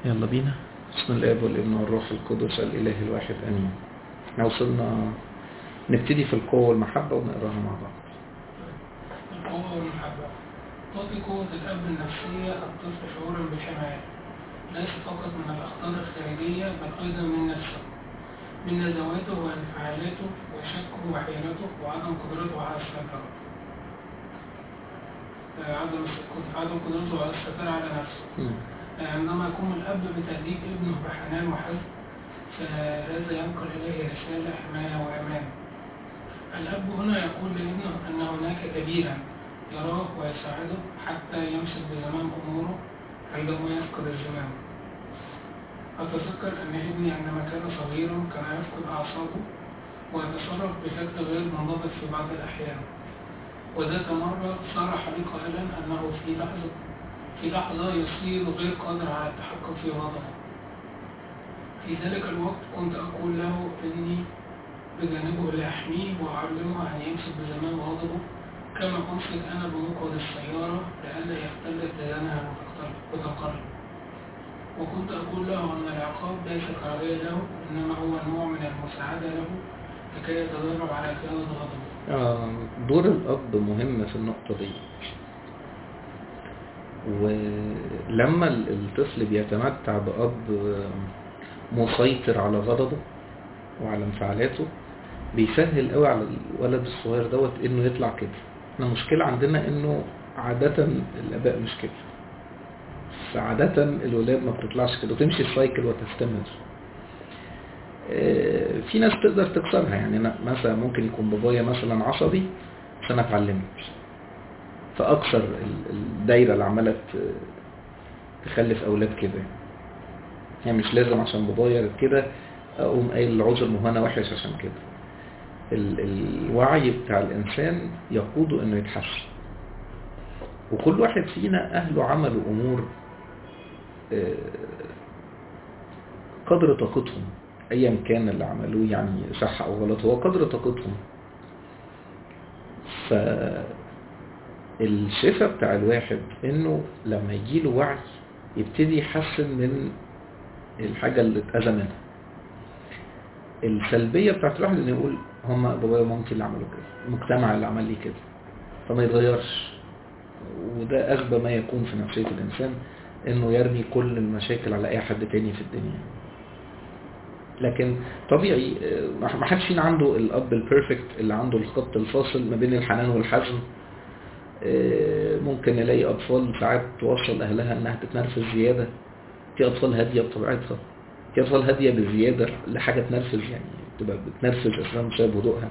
يلا بينا بسم الاب والابن والروح القدس الاله الواحد امين احنا وصلنا نبتدي في القوة والمحبة ونقراها مع بعض القوة والمحبة تعطي قوة الأب النفسية الطفل شعورا بالحماية ليس فقط من الأخطار الخارجية بل أيضا من نفسه من ندواته وانفعالاته وشكه وحيلته وعدم قدرته على السيطرة آه، عدم الس- عدم قدرته على السيطرة على نفسه مم. عندما يقوم الأب بتأديب ابنه بحنان وحزن فهذا ينقل إليه رسالة حماية وأمان الأب هنا يقول لابنه أن هناك كبيرا يراه ويساعده حتى يمسك بزمام أموره عندما يفقد الزمام أتذكر أن ابني عندما كان صغيرا كان يفقد أعصابه ويتصرف بشكل غير منضبط في بعض الأحيان وذات مرة صرح لي قائلا أنه في لحظة في لحظة يصير غير قادر على التحكم في غضبه في ذلك الوقت كنت أقول له إني بجانبه لأحميه وأعلمه أن يمسك بزمام غضبه كما أمسك أنا بمقعد السيارة لئلا يختل اتزانها وتقتل- وتنقلب وكنت أقول له أن العقاب ليس كراهية له إنما هو نوع من المساعدة له لكي يتدرب على قيادة غضبه آه، دور الأب مهم في النقطة دي ولما ال- الطفل بيتمتع بأب مسيطر على غضبه وعلى انفعالاته بيسهل قوي على الولد الصغير دوت انه يطلع كده احنا المشكلة عندنا انه عادة الاباء مش كده فعادة الولاد ما بتطلعش كده وتمشي السايكل وتستمر آه، في ناس تقدر تكسرها يعني أنا مثلا ممكن يكون بابايا مثلا عصبي بس انا اتعلمت فاكسر ال- الدايره اللي عماله ت- تخلف اولاد كده يعني مش لازم عشان بابايا كده اقوم قايل العذر ما هو انا وحش عشان كده ال- الوعي بتاع الانسان يقوده انه يتحسن وكل واحد فينا اهله عملوا امور آه، قدر طاقتهم ايا كان اللي عملوه يعني صح او غلط هو قدر طاقتهم ف الشفاء بتاع الواحد انه لما يجيله وعي يبتدي يحسن من الحاجة اللي اتأذى منها السلبية بتاعت الواحد انه يقول هما بابايا ومامتي اللي عملوا كده المجتمع اللي عمل لي كده فما يتغيرش وده أغبى ما يكون في نفسية الإنسان انه يرمي كل المشاكل على اي حد تاني في الدنيا لكن طبيعي آه، ما حدش فينا عنده الاب البيرفكت اللي عنده الخط الفاصل ما بين الحنان والحزن آه، ممكن نلاقي اطفال ساعات توصل اهلها انها تتنرفز زياده في اطفال هاديه بطبيعتها في اطفال هاديه بزياده لحاجه تنرفز يعني تبقى بتنرفز اساسا بسبب هدوءها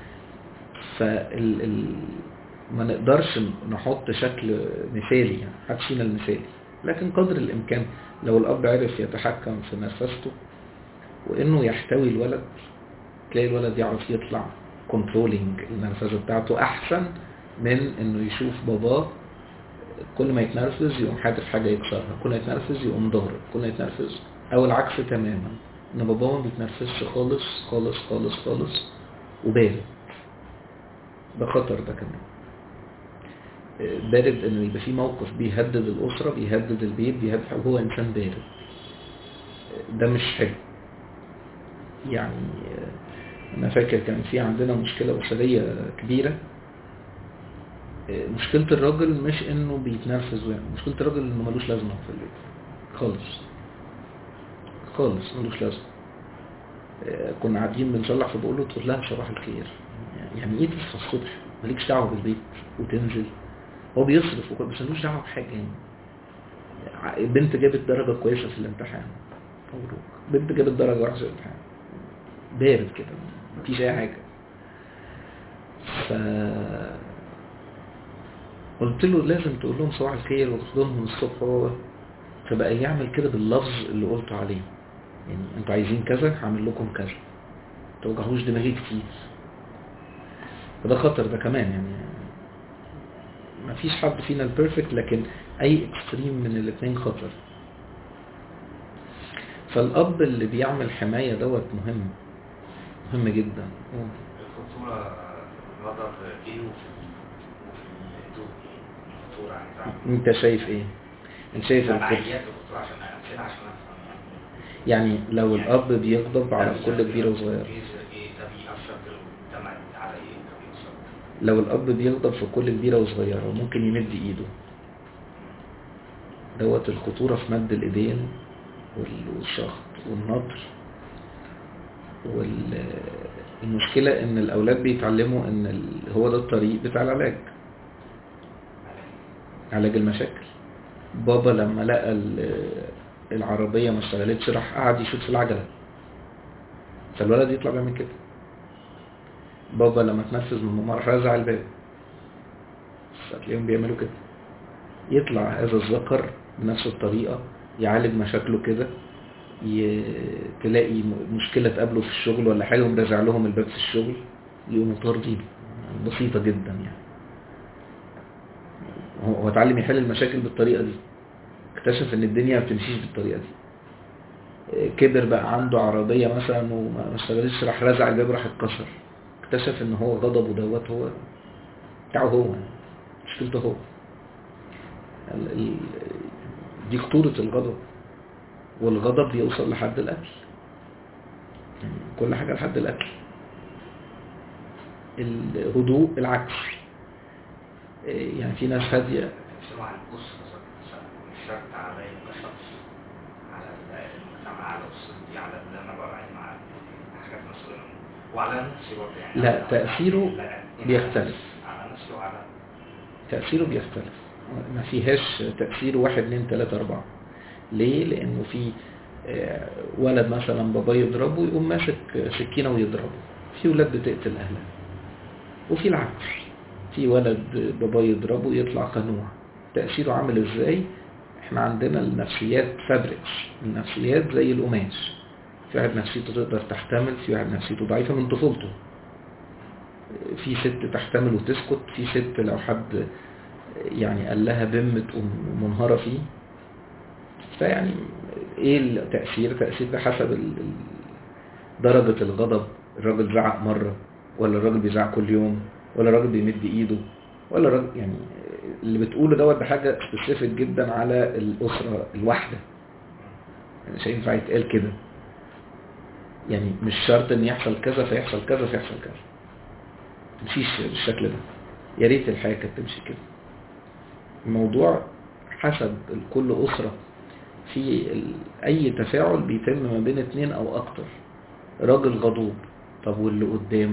فال ال... ما نقدرش نحط شكل مثالي يعني محدش فينا المثالي لكن قدر الامكان لو الاب عرف يتحكم في نرفزته وانه يحتوي الولد تلاقي الولد يعرف يطلع كنترولينج النرفزه بتاعته احسن من انه يشوف باباه كل ما يتنرفز يقوم حادف حاجه يكسرها كل ما يتنرفز يقوم ضارب كل ما يتنرفز او العكس تماما ان باباه ما بيتنرفزش خالص خالص خالص خالص وبارد ده خطر ده كمان آه، بارد انه يبقى في موقف بيهدد الاسره بيهدد البيت بيهدد وهو انسان بارد آه، ده مش حلو يعني آه، انا فاكر كان في عندنا مشكله اسريه كبيره آه، مشكله الراجل مش انه بيتنرفز ويعمل مشكله الراجل انه ملوش لازمه في البيت خالص خالص ملوش لازمه آه، كنا قاعدين بنصلح فبقول له تقول لها صباح الخير يعني ايه تصحى الصبح مالكش دعوه بالبيت وتنزل هو بيصرف وكل بس ملوش دعوه بحاجه يعني ع- بنت جابت درجه كويسه في الامتحان مبروك بنت جابت درجه وحشه في الامتحان بارد كده مفيش اي حاجه ف قلت له لازم تقول لهم صباح الخير وتحضنهم الصبح هو فبقى يعمل كده باللفظ اللي قلته عليه يعني انتوا عايزين كذا هعمل لكم كذا ما توجعوش دماغي كتير فده خطر ده كمان يعني ما فيش حد فينا البيرفكت لكن اي اكستريم من الاثنين خطر فالاب اللي بيعمل حماية دوت مهم مهم جدا الخطورة غضب ايه وفي وفي الهدوء ايه الخطورة عايز اعرف انت شايف ايه انت شايف الخط تبعيات الخطوره عشان امثله عشان افهم يعني يعني لو الاب بيغضب على كل كبيره وصغيره بيظهر ايه ده بيأثر في المجتمع على ايه ده بيأثر لو الاب بيغضب في كل كبيره وصغيره وممكن يمد ايده دوت الخطوره في مد الايدين وال- والشخط والنطر والمشكلة ان الاولاد بيتعلموا ان ال- هو ده الطريق بتاع العلاج علاج المشاكل بابا لما لقى ال- العربية ما اشتغلتش راح قعد يشوط في العجلة فالولد يطلع بيعمل كده بابا لما تنفذ من ماما راح رزع الباب فتلاقيهم بيعملوا كده يطلع هذا الذكر بنفس الطريقة يعالج مشاكله كده ي... تلاقي م- مشكلة تقابله في الشغل ولا حاجة ومرزع لهم الباب في الشغل يقوموا طاردين بسيطة جدا يعني هو هو اتعلم يحل المشاكل بالطريقة دي اكتشف ان الدنيا ما بتمشيش بالطريقة دي اه، كبر بقى عنده عربية مثلا وما ما اشتغلتش راح رزع الباب راح اتكسر اكتشف ان هو غضبه دوت هو بتاعه هو مشكلته هو ال- ال- دي خطورة الغضب والغضب بيوصل لحد الأكل يعني كل حاجة لحد الأكل الهدوء العكس إيه يعني في ناس هادية بيتكلموا عن الأسرة ذات نفسها مش شرط عليا كشخص على المجتمع على أسرتي على اللي أنا بعمل مع حاجات مثلا وعلى نفسي برضه يعني لا، على- تأثيره لا، يعني بيختلف. على نفسي وعلى تأثيره بيختلف ما فيهاش تأثير واحد اتنين تلاتة أربعة ليه؟ لأنه في آه، ولد مثلا بابا يضربه يقوم ماسك سكينة ويضربه في ولاد بتقتل أهلها وفي العكس في ولد بابا يضربه يطلع قنوع تأثيره عامل ازاي؟ احنا عندنا النفسيات فابريكس النفسيات زي القماش في واحد نفسيته تقدر تحتمل في واحد نفسيته ضعيفة من طفولته في ست تحتمل وتسكت في ست لو حد يعني قال لها بم تقوم منهارة فيه فيعني ايه التأثير التأثير ده حسب ال- ال- درجة الغضب الراجل زعق مرة ولا الراجل بيزعق كل يوم ولا الراجل بيمد ايده ولا الراجل يعني اللي بتقوله دوت ده حاجة سبيسيفيك جدا على الأسرة الواحدة يعني مش هينفع يتقال كده يعني مش شرط ان يحصل كذا فيحصل كذا فيحصل كذا تمشيش بالشكل ده يا ريت الحياة كانت تمشي كده الموضوع حسب كل أسرة في ال- أي تفاعل بيتم ما بين اتنين أو أكتر راجل غضوب طب واللي قدامه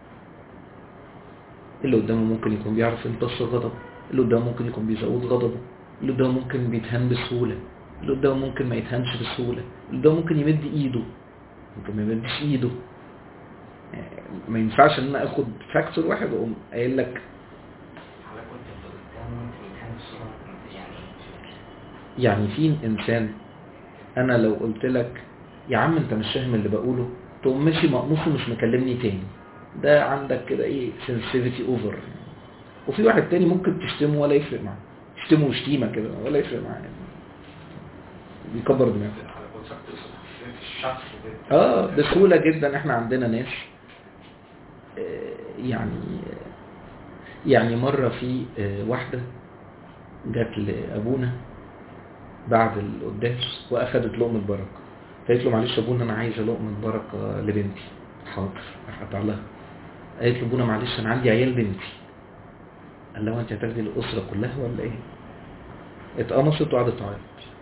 اللي قدامه ممكن يكون بيعرف يمتص الغضب اللي قدامه ممكن يكون بيزود غضبه اللي قدامه ممكن بيتهان بسهولة اللي قدامه ممكن ما يتهانش بسهولة اللي قدامه ممكن يمد ايده ممكن ما يمدش ايده يعني ما ينفعش ان انا اخد فاكتور واحد واقوم قايل لك حضرتك كنت بتتكلم ممكن يتكلم بصورة يعني يعني في انسان انا لو قلت لك يا عم انت مش فاهم اللي بقوله تقوم ماشي مقموص ومش مكلمني تاني ده عندك كده ايه sensitivity اوفر وفي واحد تاني ممكن تشتمه ولا يفرق معاه تشتمه شتيمه كده ولا يفرق معاه يعني بيكبر دماغه حضرتك كنت تقصد في الشخص ده اه بسهولة جدا احنا عندنا ناس آه، يعني يعني مرة في آه، واحدة جات لأبونا بعد القداس وأخدت لقمة بركة فقالت له معلش يا ابونا أنا عايزة لقمة بركة لبنتي حاضر راح قطع لها قالت له ابونا معلش أنا عندي عيال بنتي قال لها أنت هتاخدي الأسرة كلها ولا إيه؟ اتقمصت وقعدت تعيط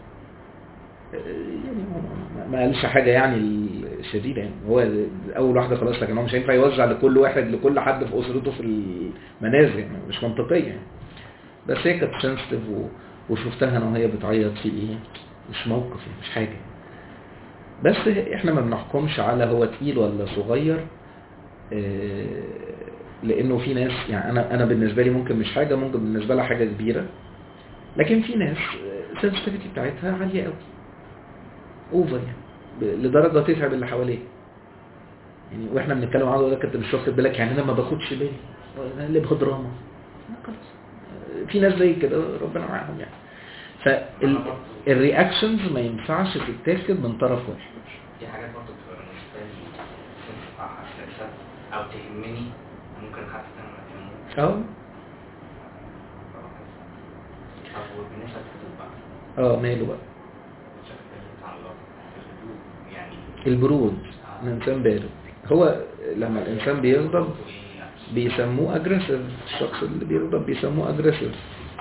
يعني هو ما- ما قالش حاجة يعني شديدة يعني هو أول واحدة خلاص لكن هو مش هينفع يوزع لكل واحد لكل حد في أسرته في المنازل يعني مش منطقية يعني بس هي كانت سنسيتيف وشفتها أنا وهي بتعيط في إيه مش موقف يعني مش حاجة بس إحنا ما بنحكمش على هو تقيل ولا صغير آه، لأنه في ناس يعني أنا أنا بالنسبة لي ممكن مش حاجة ممكن بالنسبة لها حاجة كبيرة لكن في ناس السنسيتيفيتي بتاعتها عالية قوي اوفر يعني ب- لدرجة تتعب اللي حواليه يعني واحنا بنتكلم عنه ده كنت مش واخد بالك يعني انا ما باخدش بالي أنا اللي باخد دراما آه، خلاص آه، في ناس زي كده ربنا معاهم يعني فالرياكشنز ما ينفعش تتاخد من طرف واحد في حاجات برضه بتبقى بالنسبة لي سنسيتيف أو حساسة أو تهمني ممكن حد تاني ما تهموش اه طب وبالنسبة للحدود بقى اه ماله بقى شكل يتعلق بالهدوء يعني البرود الانسان بارد هو لما الانسان بيغضب بيسموه اجريسيف الشخص اللي بيغضب بيسموه اجريسيف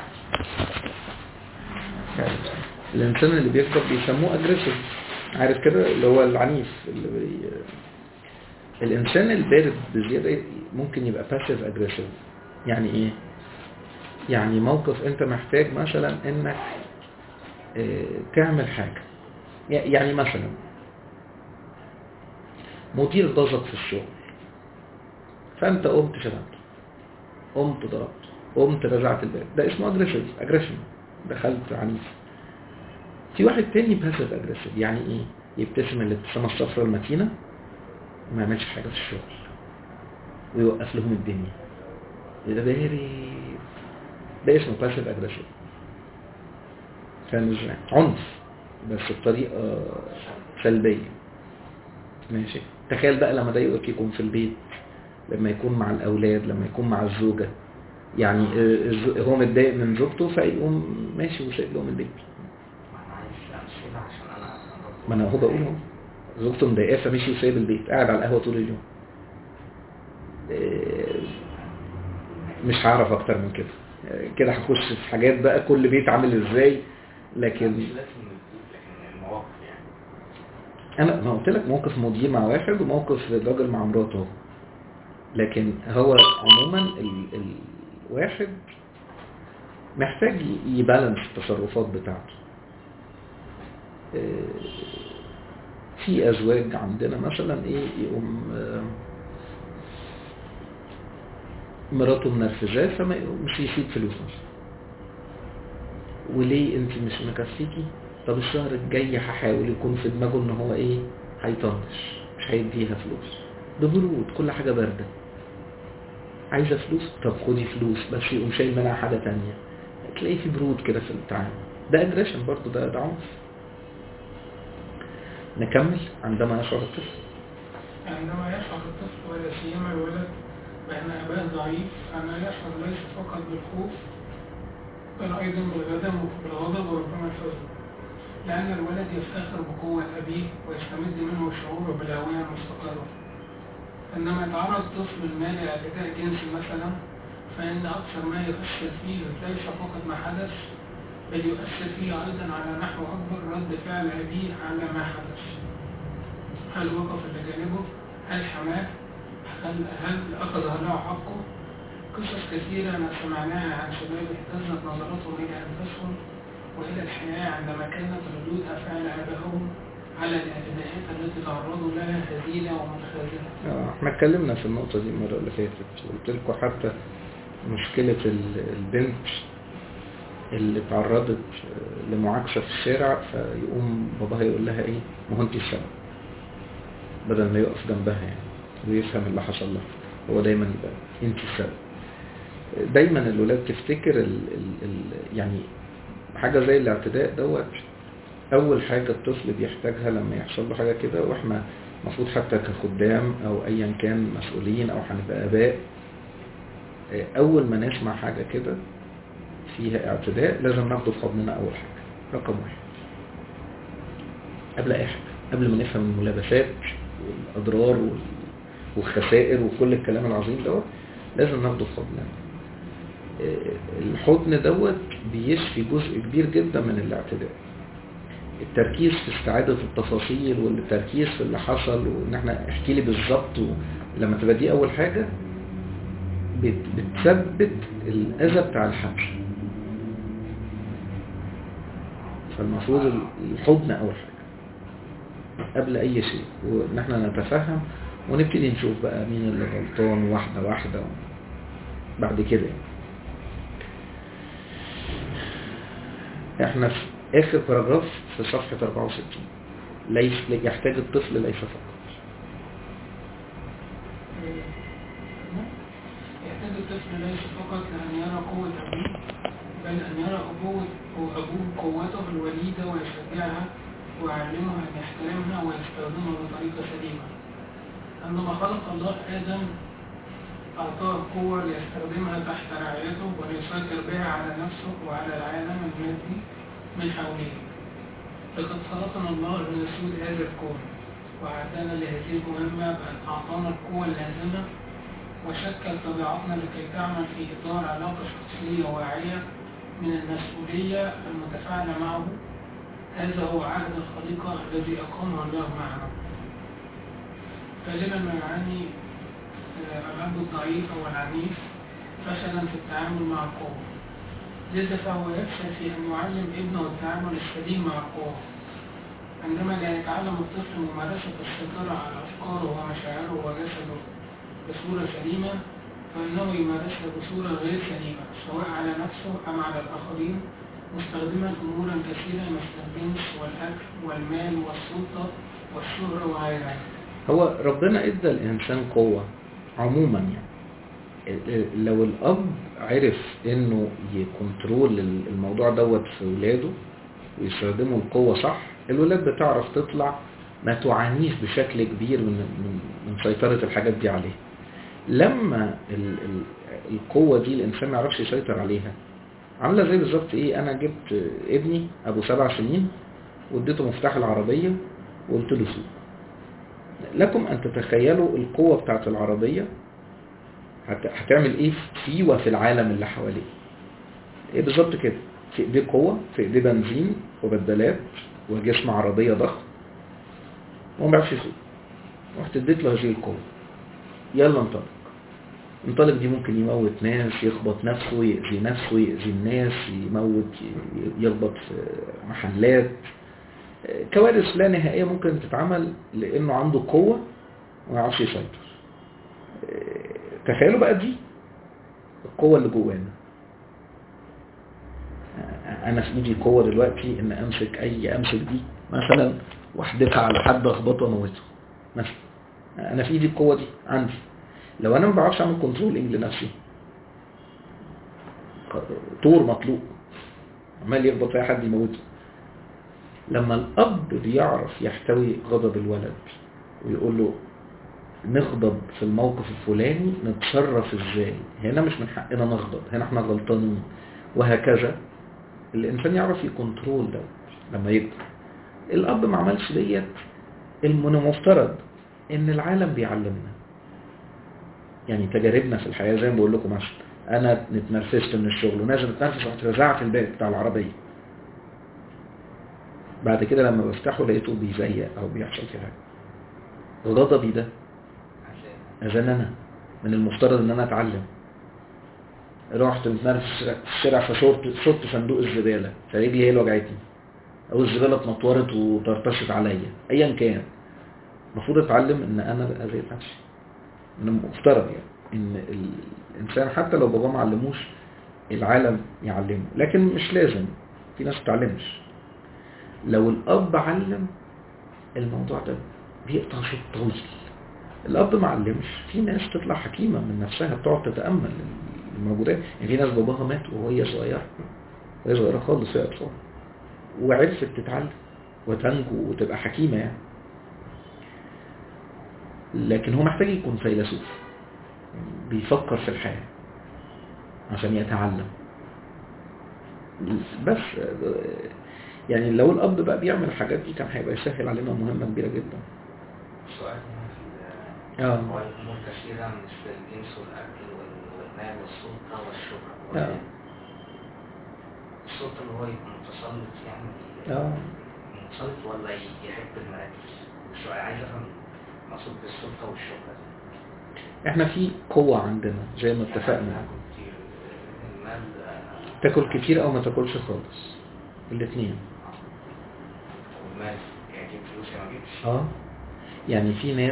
يعني الانسان اللي بيغضب بيسموه اجريسيف عارف كده اللي هو العنيف اللي بي... الانسان البارد بزيادة ممكن يبقى باسيف اجريسيف يعني ايه يعني موقف انت محتاج مثلا انك اه تعمل حاجة يعني مثلا مدير ضغط في الشغل فانت قمت شتمت قمت ضربت قمت رزعت الباب ده اسمه اجريسيف اجريشن دخلت عنيف في واحد تاني باسيف اجريسيف يعني ايه يبتسم الابتسامه الصفراء المتينه وما يعملش حاجه في الشغل ويوقف لهم الدنيا ده بارد ده اسمه باسيف اجريسيف فاهم ازاي عنف بس بطريقه سلبيه ماشي تخيل بقى لما ده يقف يكون في البيت لما يكون مع الأولاد لما يكون مع الزوجة يعني هو متضايق من زوجته فيقوم ماشي وسايب لهم البيت انا عايز امثله عشان انا ما انا هو بقول اهو زوجته مضايقاه فمشي وسايب البيت قاعد على القهوة طول اليوم مش هعرف اكتر من كده كده هخش في حاجات بقى كل بيت عامل ازاي لكن مش لازم الهدوء لكن المواقف يعني انا ما قلت لك موقف مدير مع واحد وموقف راجل مع مراته لكن هو عموما ال... الواحد محتاج يبالانس التصرفات بتاعته في ازواج عندنا مثلا ايه يقوم مراته منرفزاه فما مش يسيب فلوس مثلا وليه انت مش مكفيكي طب الشهر الجاي هحاول يكون في دماغه ان هو ايه هيطنش مش هيديها فلوس ببرود كل حاجة باردة عايزة فلوس طب خدي فلوس بس يقوم شايل منها حاجة تانية تلاقيه في برود كده في التعامل ده اجريشن برضو ده ده عنف نكمل عندما يشعر الطفل عندما يشعر الطفل ولا سيما الولد بأن أباه ضعيف فأنا يشعر ليس فقط بالخوف بل أيضا بالغضب بالغضب وربما الحزن لأن الولد يفتخر بقوة أبيه ويستمد منه شعوره بالهوية المستقرة عندما يتعرض طفل المال لاعتداء جنسي مثلا فإن أكثر ما يؤثر فيه ليس فقط ما حدث بل يؤثر فيه أيضا على نحو أكبر رد فعل أبيه على ما حدث هل وقف إلى جانبه؟ هل حماه؟ هل, هل أخذ له حقه؟ قصص كثيرة ما سمعناها عن شباب اهتزت نظرتهم إلى أنفسهم وإلى الحياة عندما كانت ردود أفعال آبائهم على الاعتداءات التي تعرضوا لها هزيلة ومنخزنة. اه احنا اتكلمنا في النقطة دي المرة اللي فاتت قلت لكم حتى مشكلة البنت اللي تعرضت لمعاكسة في الشارع فيقوم باباها يقول لها ايه ما هو انت السبب بدل ما يقف جنبها يعني ويفهم اللي حصل لها هو دايما يبقى انت السبب دايما الولاد تفتكر ال ال ال يعني حاجة زي الاعتداء دوت اول حاجة الطفل بيحتاجها لما يحصل له حاجة كده واحنا المفروض حتى كخدام او ايا كان مسؤولين او هنبقى اباء اول ما نسمع حاجة كده فيها اعتداء لازم ناخده في حضننا اول حاجة رقم واحد قبل اي حاجة قبل ما نفهم الملابسات والاضرار والخسائر وكل الكلام العظيم دوت لازم ناخده في حضننا الحضن دوت بيشفي جزء كبير جدا من الاعتداء التركيز في استعادة التفاصيل والتركيز في اللي حصل وان احنا احكي لي بالظبط لما تبقى دي اول حاجة بتثبت الاذى بتاع الحمل فالمفروض الحضن اول حاجة قبل اي شيء وان احنا نتفهم ونبتدي نشوف بقى مين اللي غلطان واحدة واحدة بعد كده احنا في اخر باراجراف في صفحة 64 ليس يحتاج الطفل ليس فقط يحتاج الطفل ليس فقط لأن يرى قوة أبيه بل أن يرى أبوه أبوه قوته الوليدة ويشجعها ويعلمها أن يحترمها ويستخدمها بطريقة سليمة عندما خلق الله آدم أعطاه قوة ليستخدمها تحت رعايته وليسيطر بها على نفسه وعلى العالم المادي من حوله لقد خلقنا الله لنسود هذا الكون وأعدنا لهذه المهمة بأن أعطانا القوة اللازمة وشكل طبيعتنا لكي تعمل في إطار علاقة شخصية واعية من المسؤولية المتفاعلة معه هذا هو عهد الخليقة الذي أقامه الله معنا غالبا ما يعاني آه، الأب الضعيف أو العنيف فشلا في التعامل مع القوة لذا فهو يفشل في أن يعلم ابنه التعامل السليم مع القوة عندما لا يتعلم الطفل ممارسة السيطرة على أفكاره ومشاعره وجسده بصورة سليمة فإنه يمارسها بصورة غير سليمة سواء على نفسه أم على الآخرين مستخدما أمورا كثيرة مثل الجنس والأكل والمال والسلطة والشهرة وغيرها هو ربنا ادى الانسان قوة عموما يعني لو الاب عرف انه يكنترول الموضوع دوت في ولاده ويستخدموا القوة صح الولاد بتعرف تطلع ما تعانيش بشكل كبير من من من سيطرة الحاجات دي عليه لما ال ال القوة دي الانسان ما يعرفش يسيطر عليها عاملة زي بالظبط ايه انا جبت ابني ابو سبع سنين واديته مفتاح العربية وقلت له سوق لكم ان تتخيلوا القوة بتاعت العربية هت- هتعمل ايه فيه وفي العالم اللي حواليه ايه بالظبط كده في ايديه قوة في ايديه بنزين وبدلات وجسم عربية ضخم وما بيعرفش يسوق رحت اديت له هذه القوة يلا انطلق انطلق دي ممكن يموت ناس يخبط نفسه يأذي نفسه يأذي الناس يموت ي- يخبط في محلات كوارث لا نهائية ممكن تتعمل لأنه عنده قوة وما يعرفش يسيطر تخيلوا بقى دي القوة اللي جوانا انا في ايدي قوة دلوقتي ان امسك اي امسك دي مثلا واحدفها على حد اخبطه واموته مثلا انا في ايدي القوة دي عندي لو انا ما بعرفش اعمل كنترولنج لنفسي طور مطلوب عمال يخبط في اي حد يموته لما الاب بيعرف يحتوي غضب الولد ويقول له نغضب في الموقف الفلاني نتصرف ازاي هنا مش من حقنا نغضب هنا احنا غلطانين وهكذا الانسان يعرف يكنترول ده لما يكبر الاب ما عملش ديت من المفترض ان العالم بيعلمنا يعني تجاربنا في الحياة زي ما بقول لكم مثلا انا اتنرفزت من الشغل ونازل اتنرفز رحت رزعت الباب بتاع العربية بعد كده لما بفتحه لقيته بيزيق او بيحصل في حاجة غضبي ده عشان انا من المفترض ان انا اتعلم رحت متنرفز في الشارع فشرت شرت صندوق الزبالة فرجلي هي اللي وجعتني او الزبالة اتنطورت وطرطشت عليا ايا كان المفروض اتعلم ان انا اذيت نفسي من المفترض يعني ان الانسان حتى لو باباه ما علموش العالم يعلمه لكن مش لازم في ناس بتعلمش لو الاب علم الموضوع ده بيقطع شوط طويل الاب ما علمش في ناس تطلع حكيمة من نفسها بتقعد تتأمل الموجودات يعني في ناس باباها مات وهي صغيرة وهي صغيرة خالص يا أطفال وعرفت تتعلم وتنجو وتبقى حكيمة يعني لكن هو محتاج يكون فيلسوف بيفكر في الحياة عشان يتعلم بس يعني لو الأب بقى بيعمل الحاجات دي كان هيبقى يسهل علينا مهمة كبيرة جدا سؤال هنا في آه. هو الأمور كثيرة مش في الجنس والأكل وال- والمال والسلطة والشهرة آه. السلطة اللي هو يبقى متسلط يعني آه. متسلط ولا يحب المراكز مش عايز أفهم مقصود بالسلطة والشهرة دي. احنا في قوة عندنا زي ما يعني اتفقنا بناكل كتير المال آه، تاكل كتير او ما تاكلش خالص الاثنين والمال يعني يجيب فلوس يا ما يجيبش اه يعني في ناس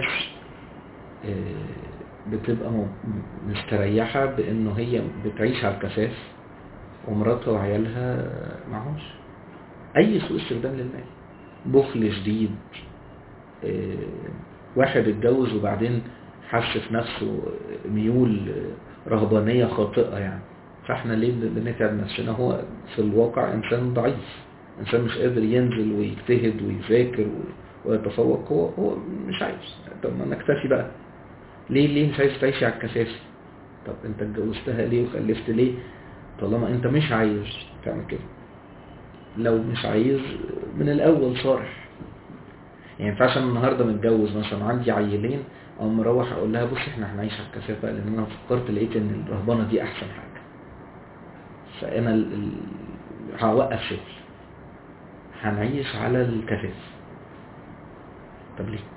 آه، بتبقى م- م- مستريحة بانه هي بتعيش على الكفاف ومراتها وعيالها معهمش اي سوء استخدام للمال بخل شديد آه، واحد اتجوز وبعدين حس في نفسه ميول رهبانية خاطئة يعني فاحنا ليه بن- بنتعب نفسنا هو في الواقع انسان ضعيف انسان مش قادر ينزل ويجتهد ويذاكر و- ويتفوق هو هو مش عايز طب ما نكتفي بقى ليه ليه مش عايز تعيش على الكفاف طب انت اتجوزتها ليه وخلفت ليه طالما انت مش عايز تعمل كده لو مش عايز من الاول صارح يعني ما ينفعش انا النهارده متجوز مثلا عندي عيلين او مروح اقول لها بصي احنا هنعيش على الكثافه بقى لان انا فكرت لقيت ان الرهبنه دي احسن حاجه فانا ال... ال... هوقف شغل هنعيش على الكثافه طب ليه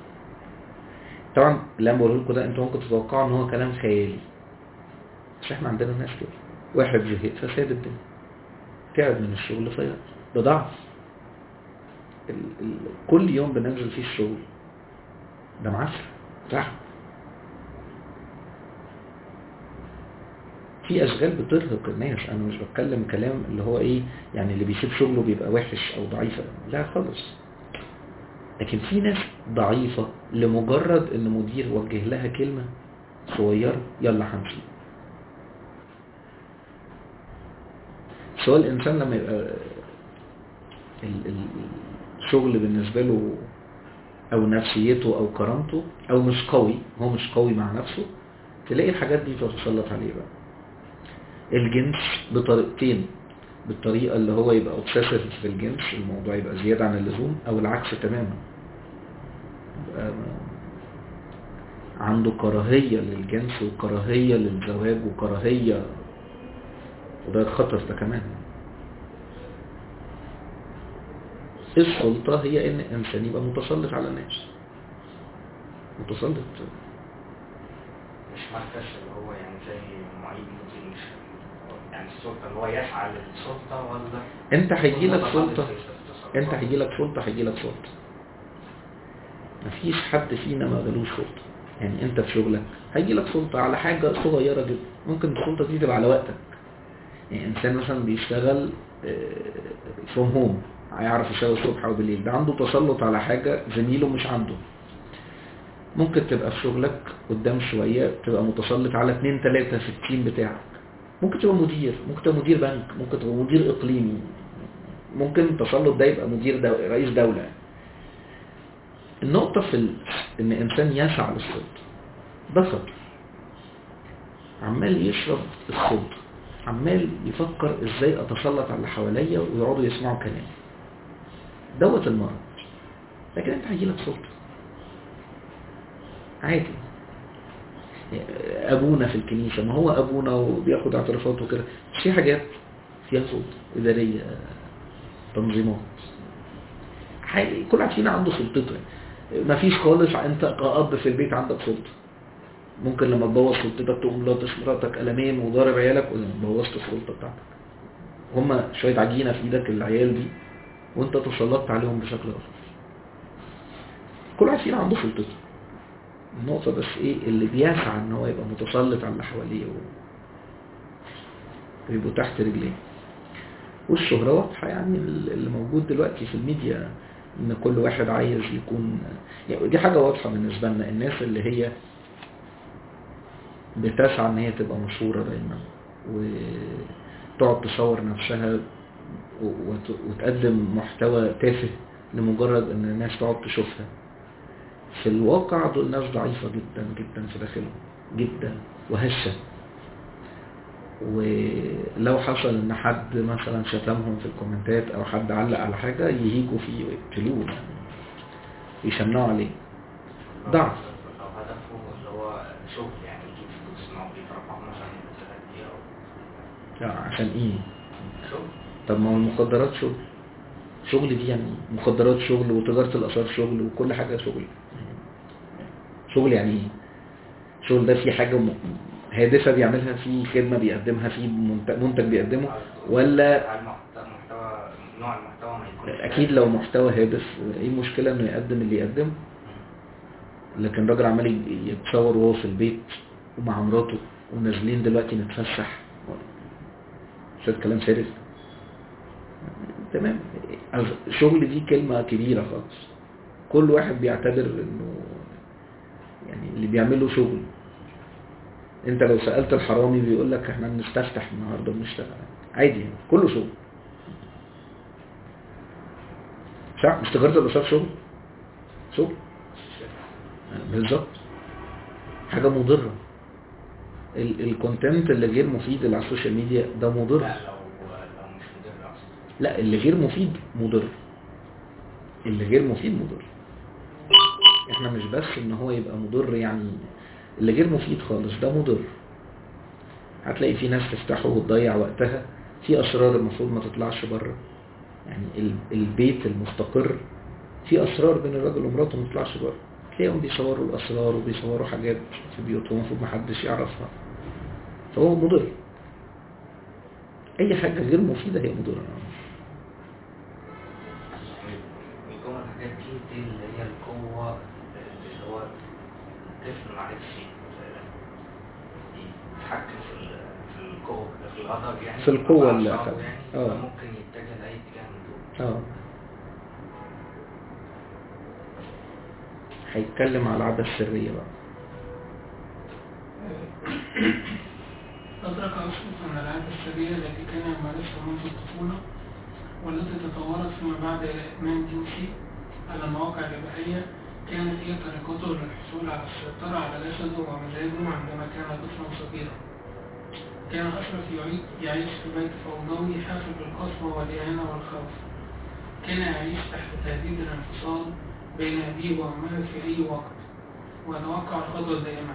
طبعا اللي انا بقوله لكم ده انتوا ممكن تتوقعوا ان هو كلام خيالي مش احنا عندنا ناس كده واحد زهق فساب الدنيا تعب من الشغل في ده ضعف ال... ال... كل يوم بننزل فيه الشغل ده معسر صح في اشغال بترهق الناس انا مش بتكلم كلام اللي هو ايه يعني اللي بيسيب شغله بيبقى وحش او ضعيف لا خالص لكن في ناس ضعيفة لمجرد ان مدير وجه لها كلمة صغيرة يلا هنسيب سواء الانسان لما يبقى ال- ال- الشغل بالنسبة له او نفسيته او كرامته او مش قوي هو مش قوي مع نفسه تلاقي الحاجات دي تتسلط عليه بقى الجنس بطريقتين بالطريقة اللي هو يبقى obsessive في الجنس الموضوع يبقى زيادة عن اللزوم او العكس تماما يبقى عنده كراهية للجنس وكراهية للزواج وكراهية وده خطر ده كمان السلطة هي ان الانسان يبقى متسلط على الناس متسلط مش مركز اللي هو يعني زي معيد مدير يعني السلطة اللي هو يسعى للسلطة ولا انت هيجيلك متسلط سلطة في التصرفات؟ انت هيجيلك سلطة هيجيلك سلطة مفيش حد فينا ما جالوش سلطة يعني انت في شغلك هيجيلك سلطة على حاجة صغيرة جدا ممكن السلطة دي تبقى على وقتك يعني انسان مثلا بيشتغل فروم هوم هيعرف يشتغل الصبح او بالليل ده عنده تسلط على حاجة زميله مش عنده ممكن تبقى في شغلك قدام شوية تبقى متسلط على اتنين تلاتة في التيم بتاعك ممكن تبقى مدير ممكن تبقى مدير بنك ممكن تبقى مدير اقليمي ممكن التسلط ده يبقى مدير دو... رئيس دولة النقطة في ال... ان انسان يسعى للسلطة ده خطر عمال يشرب السلطة عمال يفكر ازاي اتسلط على اللي حواليا ويقعدوا يسمعوا كلامي دوت المرض لكن انت هيجيلك سلطة عادي ابونا في الكنيسة ما هو ابونا وبياخد اعترافات وكده مش في حاجات فيها سلطة ادارية تنظيمات حاجة كل واحد فينا عنده سلطته ما فيش خالص انت كأب في البيت عندك سلطة ممكن لما تبوظ سلطتك تقوم لاطش مراتك قلمين وضارب عيالك بوظت السلطة بتاعتك هما شوية عجينة في ايدك العيال دي وانت تسلطت عليهم بشكل اخر كل واحد فينا عنده سلطته النقطة بس ايه اللي بيسعى ان هو يبقى متسلط على اللي حواليه و... ويبقوا تحت رجليه والشهرة واضحة يعني اللي موجود دلوقتي في الميديا ان كل واحد عايز يكون يعني دي حاجة واضحة بالنسبة لنا الناس اللي هي بتسعى ان هي تبقى مشهورة دايما وتقعد تصور نفسها وت- وتقدم محتوى تافه لمجرد ان الناس تقعد تشوفها في الواقع دول ناس ضعيفة جدا جدا في داخلهم جدا وهشة ولو حصل ان حد مثلا شتمهم في الكومنتات او حد علق على حاجة يهيجوا فيه ويقتلوه يعني يشنعوا عليه ضعف لو هدفه اللي هو شغل يعني يجيب فلوس ان هو بيتربح مثلا الحاجات دي او يعني عشان ايه شغل طب ما هو المخدرات شغل شغل دي يعني مخدرات شغل وتجارة الآثار شغل وكل حاجة شغل شغل يعني ايه شغل ده في حاجة م- هادفة بيعملها في خدمة بيقدمها في منت- منتج بيقدمه ولا هل محت- محتوى نوع المحتوى ما يكون اكيد لو محتوى هادف ايه المشكلة انه يقدم اللي يقدمه لكن راجل عمال ي- يتصور وهو في البيت ومع مراته ونازلين دلوقتي نتفسح شوية كلام فارغ تمام الشغل دي كلمة كبيرة خالص كل واحد بيعتبر انه يعني اللي بيعمله شغل انت لو سألت الحرامي بيقول لك احنا بنستفتح النهارده بنشتغل عادي يعني. كله شغل صح مش تجارة الأسعار شغل شغل بالظبط حاجة مضرة الكونتنت اللي غير مفيد اللي على السوشيال ميديا ده مضر لا لو لو مش مدير اصلا لا اللي غير مفيد مضر اللي غير مفيد مضر احنا مش بس ان هو يبقى مضر يعني اللي غير مفيد خالص ده مضر هتلاقي في ناس تفتحه وتضيع وقتها في اسرار المفروض ما تطلعش بره يعني ال- البيت المستقر في اسرار بين الراجل ومراته ما تطلعش بره تلاقيهم بيصوروا الاسرار وبيصوروا حاجات في بيوتهم المفروض ما حدش يعرفها فهو مضر اي حاجه غير مفيده هي مضره من جوه الحاجات دي دي اللي هي القوة اللي هو الطفل معرفش يتحكم في ال- في القوة في الغضب يعني في القوة اللي أعصابه أخد- يعني آه. فممكن يتجه لأي اتجاه من دول اه هيتكلم على العادة السرية بقى أدرك أشرف أن العادة السرية التي كان يمارسها منذ الطفولة والتي تطورت فيما بعد إلى إدمان جنسي على المواقع الإباحية كانت هي طريقته للحصول على السيطرة على جسده ومزاجه عندما كان طفلا صغيرا كان أشرف يعيد يعيش في بيت فوضوي حافل بالقسوة والإهانة والخوف كان يعيش تحت تهديد الانفصال بين أبيه وأمه في أي وقت ويتوقع الخطوة دائما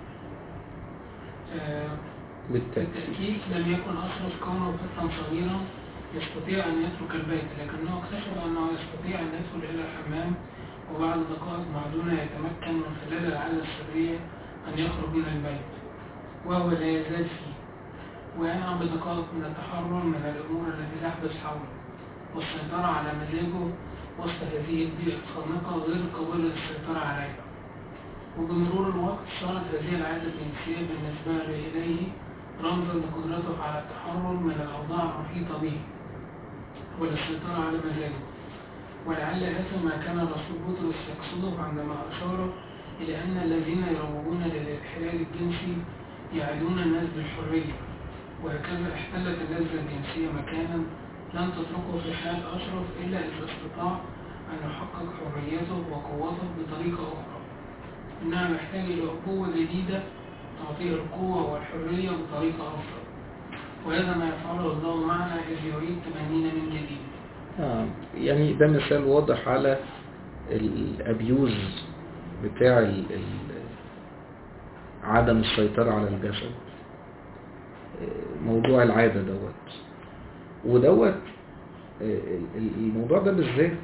آه، بالتالي بالتأكيد لم يكن أشرف كونه طفلا صغيرا يستطيع أن يترك البيت لكنه اكتشف أنه يستطيع أن يدخل إلى الحمام وبعد دقائق معدودة يتمكن من خلال العادة السرية أن يخرج من البيت وهو لا يزال فيه وينعم بدقائق من التحرر من الأمور التي تحدث حوله والسيطرة على مزاجه وسط هذه البيئة الخانقة غير قابلة للسيطرة عليها وبمرور الوقت صارت هذه العادة الجنسية بالنسبة إليه رمزا لقدرته على التحرر من الأوضاع المحيطة به وللسيطرة على مزاجه ولعل هذا ما كان الرسول بطرس يقصده عندما أشار إلى أن الذين يروجون للانحلال الجنسي يعدون الناس بالحرية وهكذا احتلت اللذة الجنسية مكانا لن تتركه في حال أشرف إلا إذا استطاع أن يحقق حريته وقوته بطريقة أخرى إنها محتاج إلى قوة جديدة تعطيه القوة والحرية بطريقة أفضل وهذا ما يفعله الله معنا إذ يعيد تبنينا من جديد آه. يعني ده مثال واضح على الابيوز بتاع ال ال عدم السيطرة على الجسد آه، موضوع العادة دوت ودوت آه، ال- الموضوع ده بالذات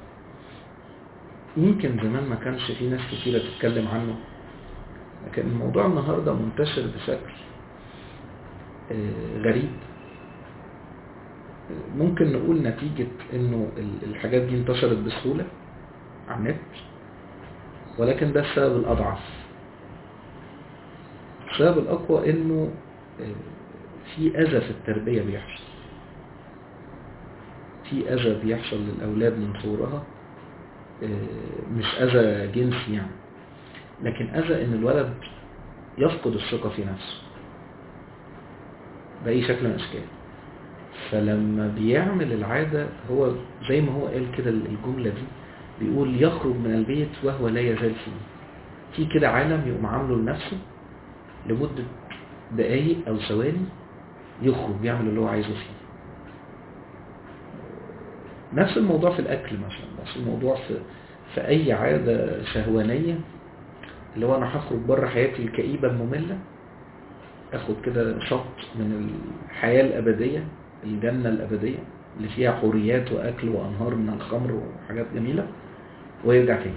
يمكن زمان ما كانش في ناس كتيرة تتكلم عنه لكن الموضوع النهاردة منتشر بشكل آه، غريب ممكن نقول نتيجة انه ال- الحاجات دي انتشرت بسهولة على النت ولكن ده السبب الأضعف السبب الأقوى انه آه، في أذى في التربية بيحصل في أذى بيحصل للأولاد من صورها آه، مش أذى جنسي يعني لكن أذى ان الولد يفقد الثقة في نفسه بأي شكل من الأشكال فلما بيعمل العادة هو زي ما هو قال كده الجملة دي بيقول يخرج من البيت وهو لا يزال فيه في كده عالم يقوم عامله لنفسه لمدة دقايق أو ثواني يخرج يعمل اللي هو عايزه فيه نفس الموضوع في الأكل مثلا نفس الموضوع في في أي عادة شهوانية اللي هو أنا هخرج بره حياتي الكئيبة المملة اخد كده شط من الحياة الأبدية الجنة الأبدية اللي فيها حوريات وأكل وأنهار من الخمر وحاجات جميلة ويرجع تاني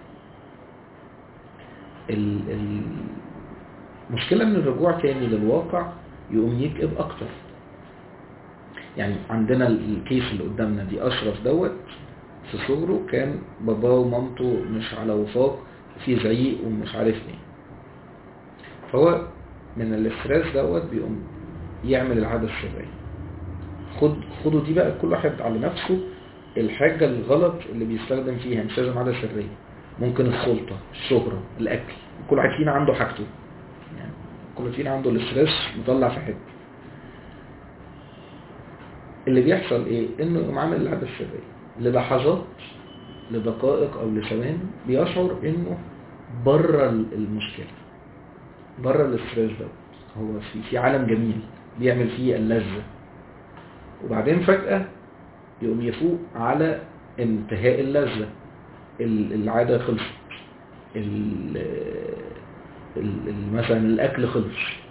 ال- ال- المشكلة ان الرجوع تاني للواقع يقوم يكئب أكتر يعني عندنا ال- الكيس اللي قدامنا دي أشرف دوت في صغره كان باباه ومامته مش على وفاق في زعيق ومش عارف ايه فهو من الاسترس دوت بيقوم يعمل العادة السرية خد خدوا دي بقى كل واحد على نفسه الحاجة الغلط اللي بيستخدم فيها مش لازم عادة سرية ممكن السلطة الشهرة الأكل كل واحد فينا عنده حاجته يعني كل واحد فينا عنده الاسترس مطلع في حته اللي بيحصل ايه انه يقوم عامل العادة السرية للحظات لدقائق او لثواني بيشعر انه بره المشكلة بره الاسترس ده هو في في عالم جميل بيعمل فيه اللذة وبعدين فجأة يقوم يفوق على انتهاء اللذة ال- العادة خلصت ال- ال- ال- مثلا الأكل خلص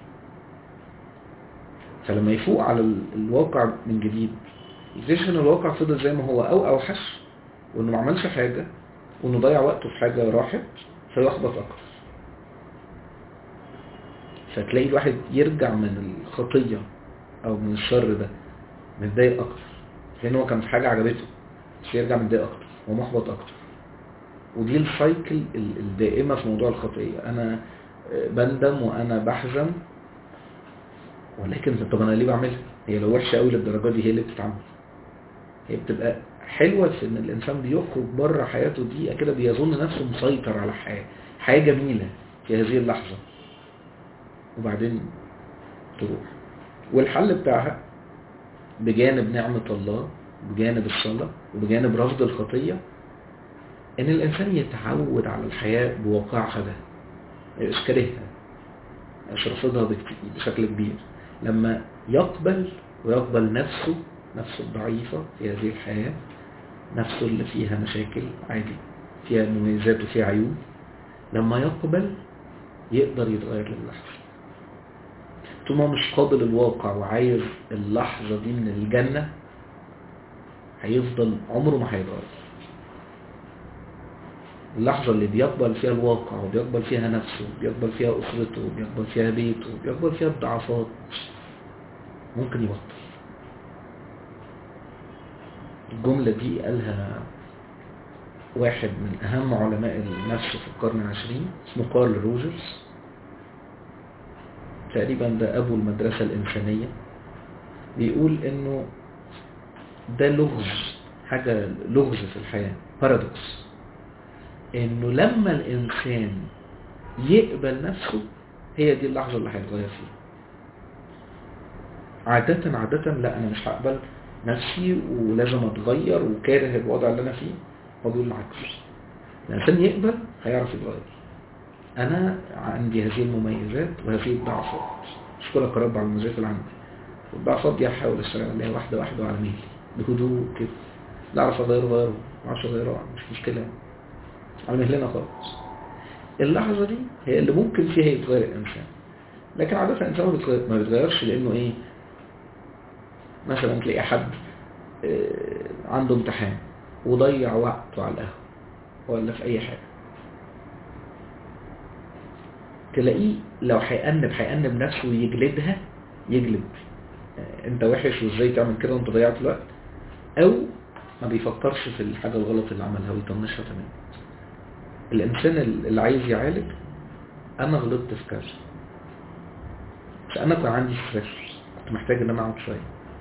فلما يفوق على ال- الواقع من جديد يكتشف ان الواقع فضل زي ما هو او اوحش وانه ما عملش حاجة وانه ضيع وقته في حاجة راحت فيحبط اكتر فتلاقي الواحد يرجع من الخطية او من الشر ده متضايق اكتر لان هو كان في حاجة عجبته بس يرجع متضايق اكتر ومحبط اكتر ودي السايكل ال- الدائمة في موضوع الخطية انا آه، بندم وانا بحزن ولكن طب انا ليه بعملها هي لو وحشة قوي للدرجة دي هي اللي بتتعمل هي بتبقى حلوة في ان الانسان بيخرج بره حياته دي كده بيظن نفسه مسيطر على الحياة حياة جميلة في هذه اللحظة وبعدين تروح والحل بتاعها بجانب نعمة الله بجانب الصلاة وبجانب رفض الخطية ان الانسان يتعود على الحياة بواقعها ده مش كارهها مش رافضها بكت- بشكل كبير لما يقبل ويقبل نفسه نفسه الضعيفة في هذه الحياة نفسه اللي فيها مشاكل عادي فيها مميزات وفيها عيوب لما يقبل يقدر يتغير للحظة طول ما هو مش قابل الواقع وعايز اللحظة دي من الجنة هيفضل عمره ما هيتغير اللحظة اللي بيقبل فيها الواقع وبيقبل فيها نفسه بيقبل فيها أسرته بيقبل فيها بيته بيقبل فيها الضعفات ممكن يبطل الجملة دي قالها واحد من أهم علماء النفس في القرن العشرين اسمه كارل روجرز تقريبا ده أبو المدرسة الإنسانية بيقول إنه ده لغز حاجة لغز في الحياة بارادوكس إنه لما الإنسان يقبل نفسه هي دي اللحظة اللي هيتغير فيها عادة عادة لا أنا مش هقبل نفسي ولازم أتغير وكاره الوضع اللي أنا فيه هو بيقول العكس الإنسان يقبل هيعرف يتغير أنا عندي هذه المميزات وهذه الضعفات أشكرك يا رب على المميزات اللي عندي والضعفات دي هحاول أشتغل عليها واحدة واحدة وعلى مهلي بهدوء كده لا أعرف أغيره غيره ما أعرفش أغيره مش مشكلة على مهلنا خالص اللحظة دي هي اللي ممكن فيها يتغير الإنسان لكن عادة الإنسان ما بيتغير- ما بيتغيرش لأنه إيه مثلا تلاقي حد آه، عنده امتحان وضيع وقته على القهوة ولا في أي حاجة تلاقيه لو هيأنب هيأنب نفسه ويجلدها يجلد آه، انت وحش وازاي تعمل كده وانت ضيعت الوقت او ما بيفكرش في الحاجة الغلط اللي عملها ويطنشها تماما الانسان اللي عايز يعالج انا غلطت في كذا بس انا كان عندي ستريس كنت محتاج ان انا اقعد شويه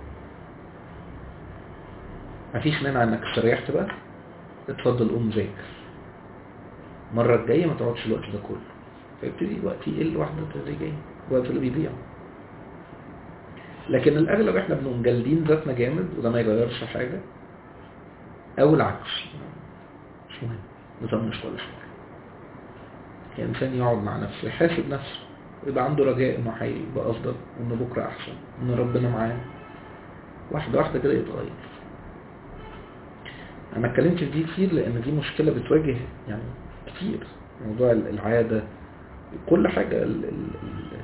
مفيش مانع انك استريحت بقى اتفضل قوم ذاكر المرة الجاية ما تقعدش الوقت ده كله فيبتدي الوقت يقل واحدة تدريجيا الوقت اللي بيضيع لكن الأغلب احنا بنقوم جالدين ذاتنا جامد وده ما يغيرش حاجة أو العكس مش مهم نطنش ولا حاجة الإنسان يقعد مع نفسه يحاسب نفسه ويبقى عنده رجاء إنه هيبقى أفضل وإنه بكرة أحسن وإن ربنا معاه واحدة واحدة كده يتغير أنا اتكلمت في دي كتير لأن دي مشكلة بتواجه يعني كتير موضوع العادة كل حاجة ال ال ال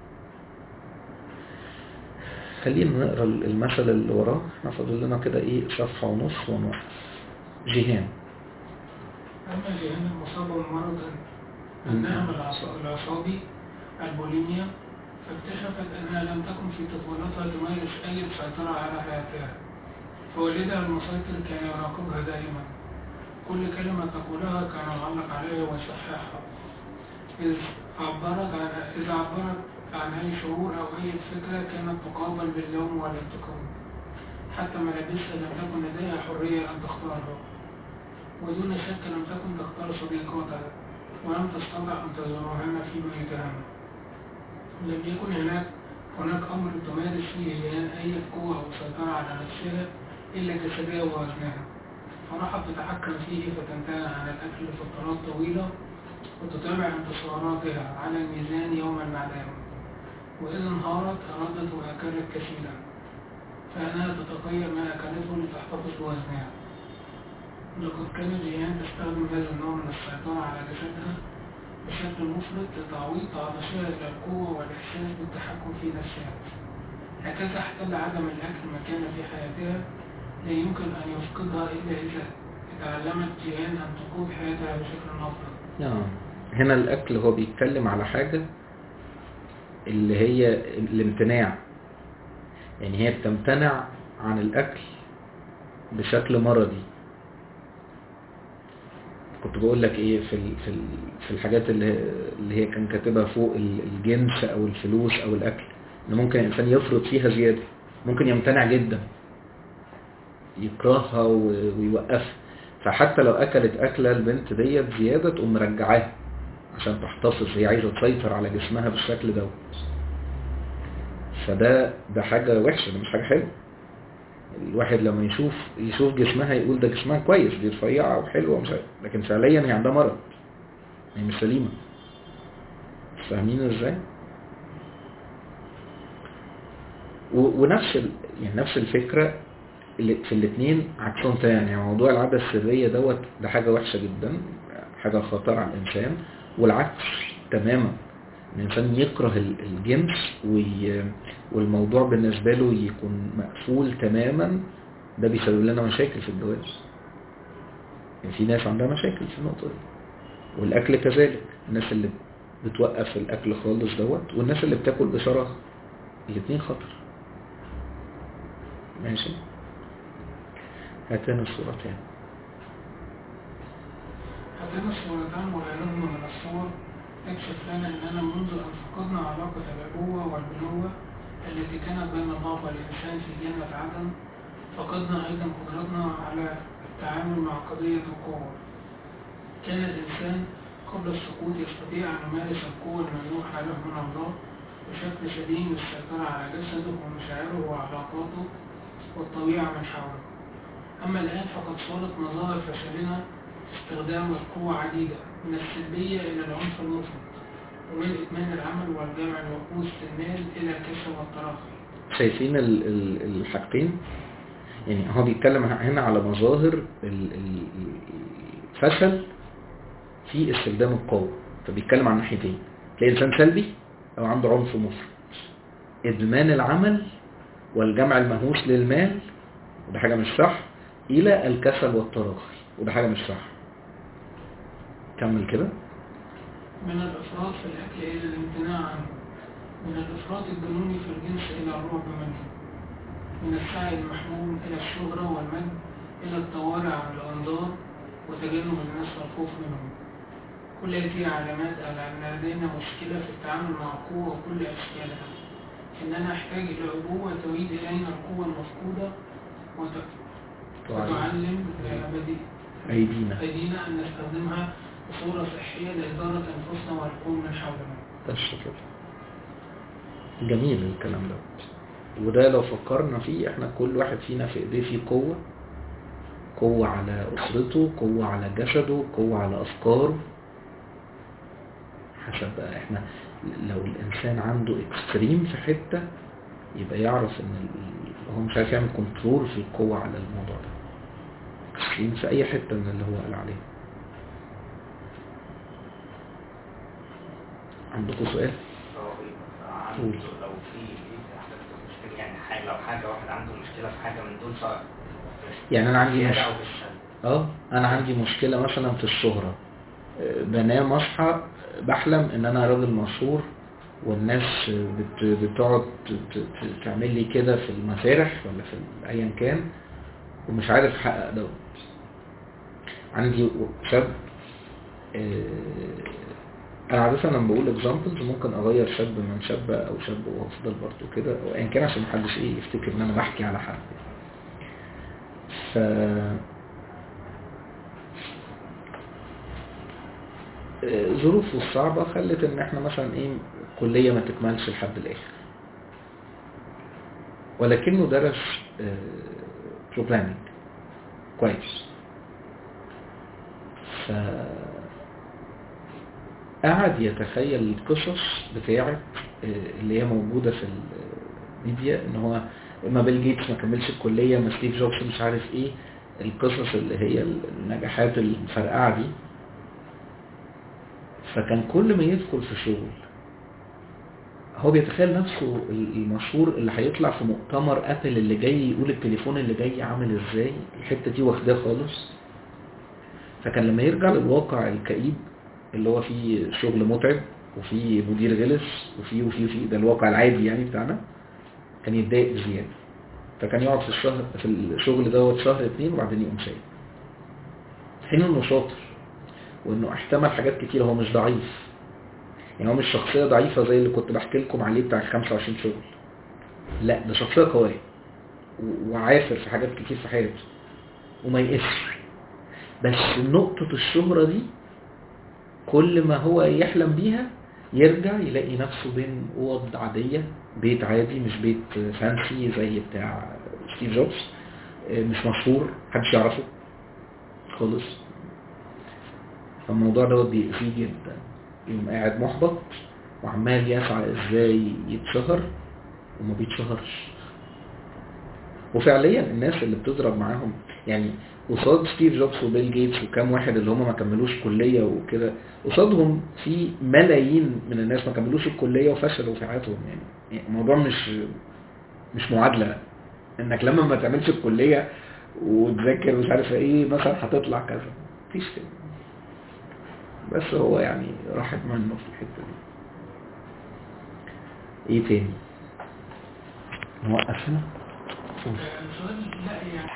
خلينا نقرا المثل اللي وراه احنا فاضل لنا كده ايه صفحة ونص ونوقف جيهان أما جهان المصابة بمرض النهم العص- العصابي البوليميا فاكتشفت أنها لم تكن في طفولتها تمارس أي سيطرة على حياتها فوالدها المسيطر كان يراقبها دائما كل كلمة تقولها كان يعلق عليها ويصححها إذ عبرت عن إذا عبرت عن أي شعور أو أي فكرة كانت تقابل باللوم والانتقام حتى ملابسها لم تكن لديها حرية أن تختارها ودون شك لم تكن تختار صديقاتها ولم تستطع أن تزورهن في بيوتهن لم يكن هناك هناك أمر تمارس فيه جيان أي قوة أو سيطرة على نفسها إلا جسدها ووزنها فراحت تتحكم فيه فتمتنع عن الأكل لفترات طويلة وتتابع انتصاراتها على الميزان يوما بعد يوم وإذا انهارت أردت وأكرت كثيرا فإنها تتغير ما أكلته لتحتفظ بوزنها لقد كان الجيران تستخدم هذا النوع من السيطرة على جسدها بشكل مفرط لتعويض عطشها إلى القوة والإحساس بالتحكم في نفسها هكذا احتل عدم الأكل مكانا في حياتها لا يمكن أن يفقدها إلا إذا تعلمت جيران أن تقود حياتها بشكل أفضل نعم هنا الأكل هو بيتكلم على حاجة اللي هي الامتناع يعني هي بتمتنع عن الأكل بشكل مرضي كنت بقول لك ايه في ال- في ال- في الحاجات اللي اللي هي كان كاتبها فوق ال- الجنس او الفلوس او الاكل ان ممكن الانسان يفرط فيها زياده ممكن يمتنع جدا يكرهها و- ويوقفها فحتى لو اكلت اكله البنت ديت زياده تقوم مرجعاها عشان تحتفظ هي عايزه تسيطر على جسمها بالشكل دوت فده ده حاجه وحشه ده مش حاجه حلوه الواحد لما يشوف يشوف جسمها يقول ده جسمها كويس دي رفيعه وحلوه ومش عارف لكن فعليا هي عندها مرض هي مش سليمه فاهمين ازاي و- ونفس ال... يعني نفس الفكره اللي في الاثنين عكسهم تاني يعني موضوع العاده السريه دوت ده حاجه وحشه جدا حاجه خطر على الانسان والعكس تماما ان الانسان يكره ال- الجنس وي... والموضوع بالنسبه له يكون مقفول تماما ده بيسبب لنا مشاكل في الجواز يعني في ناس عندها مشاكل في النقطه دي والاكل كذلك الناس اللي بتوقف الاكل خالص دوت والناس اللي بتاكل بشراهه الاثنين خطر ماشي هاتان الصورتين هاتان الصورتان وغيرهما من الصور تكشف لنا أننا منذ أن فقدنا علاقة الأبوة والبنوة التي كانت بين الله والإنسان في جنة عدن فقدنا أيضا قدرتنا على التعامل مع قضية القوة كان الإنسان قبل السقوط يستطيع أن يمارس القوة الممنوحة له من الله بشكل سليم للسيطرة على جسده ومشاعره وعلاقاته والطبيعة من حوله أما الآن فقد صارت مظاهر فشلنا استخدام القوة عديدة من السلبية إلى العنف المفرط ومن إدمان العمل والجمع الوقوس المال إلى الكسل والتراخي شايفين ال- ال- الحاجتين يعني هو بيتكلم هنا على مظاهر ال- ال- الفشل في استخدام القوة فبيتكلم عن ناحيتين تلاقي انسان سلبي او عنده عنف مفرط ادمان العمل والجمع المهووس للمال وده حاجة مش صح الى الكسل والتراخي وده حاجة مش صح كمل كده من الإفراط في الأكل إلى الامتناع عنه من الإفراط الجنوني في الجنس إلى الرعب منه من السعي المحموم إلى الشهرة والمجد إلى الطوارئ عن الأنظار وتجنب الناس والخوف منهم كل هذه علامات على أن لدينا مشكلة في التعامل مع القوة وكل أشكالها إننا نحتاج إلى أبوة تعيد إلينا القوة المفقودة وت- وتعلم بدي- ايدينا أيدينا أن نستخدمها بصورة صحية لإدارة أنفسنا والكون من حولنا بس كده جميل الكلام ده وده لو فكرنا فيه احنا كل واحد فينا في ايديه فيه قوة قوة على اسرته قوة على جسده قوة على افكاره حسب بقى احنا لو الانسان عنده اكستريم في حتة يبقى يعرف ان ال- هو مش عارف يعمل كنترول في القوة على الموضوع ده اكستريم في اي حتة من اللي هو قال عليه عندكم سؤال؟ عنده لو في في حاجة مشكلة يعني حاجة لو حاجة واحد عنده مشكلة في حاجة من دول سواء يعني انا عندي بالزيادة مش... أو بالسلب اه انا عندي مشكلة مثلا في الشهرة آه، بنام اصحى بحلم ان انا راجل مشهور والناس بت... بتقعد ت... ت... ت- تعمل لي كده في المسارح ولا في ايا كان ومش عارف احقق دوت عندي شاب آه، انا عادة لما بقول اكزامبلز ممكن اغير شاب من شاب او شاب وافضل برضه كده او ايا كان عشان محدش ايه يفتكر ان انا بحكي على حد ف ظروفه الصعبة خلت ان احنا مثلا ايه كلية ما تكملش لحد الاخر ولكنه درس بروجرامينج كويس ف قعد يتخيل القصص بتاعت آه، اللي هي موجودة في الميديا ان هو ما بيل جيتس ما كملش الكلية ما ستيف جوبز مش عارف ايه القصص اللي هي النجاحات الفرقعة دي فكان كل ما يدخل في شغل هو بيتخيل نفسه المشهور اللي هيطلع في مؤتمر ابل اللي جاي يقول التليفون اللي جاي عامل ازاي الحتة دي واخداه خالص فكان لما يرجع للواقع الكئيب اللي هو فيه شغل متعب وفيه مدير غلس وفيه وفيه وفيه ده الواقع العادي يعني بتاعنا كان يتضايق بزيادة فكان يقعد في الشهر في الشغل دوت شهر اتنين وبعدين يقوم سايب في حين انه شاطر وانه احتمل حاجات كتير هو مش ضعيف يعني هو مش شخصية ضعيفة زي اللي كنت بحكي لكم عليه بتاع ال 25 شغل لا ده شخصية قوية و- وعافر في حاجات كتير في حياته وما يقفش بس نقطة الشهرة دي كل ما هو يحلم بيها يرجع يلاقي نفسه بين اوض عادية بيت عادي مش بيت فانسي زي بتاع ستيف جوبز مش مشهور محدش يعرفه خالص فالموضوع دوت بيأذيه جدا يقوم قاعد محبط وعمال يسعى ازاي يتشهر وما بيتشهرش وفعليا الناس اللي بتضرب معاهم يعني قصاد ستيف جوبز وبيل جيتس وكام واحد اللي هم ما كملوش كلية وكده قصادهم في ملايين من الناس ما كملوش الكلية وفشلوا في حياتهم يعني يعني الموضوع مش مش معادلة انك لما ما تعملش الكلية وتذاكر مش عارف ايه مثلا هتطلع كذا مفيش كده بس هو يعني راحت منه في الحتة دي ايه تاني نوقف هنا السؤال لا يعني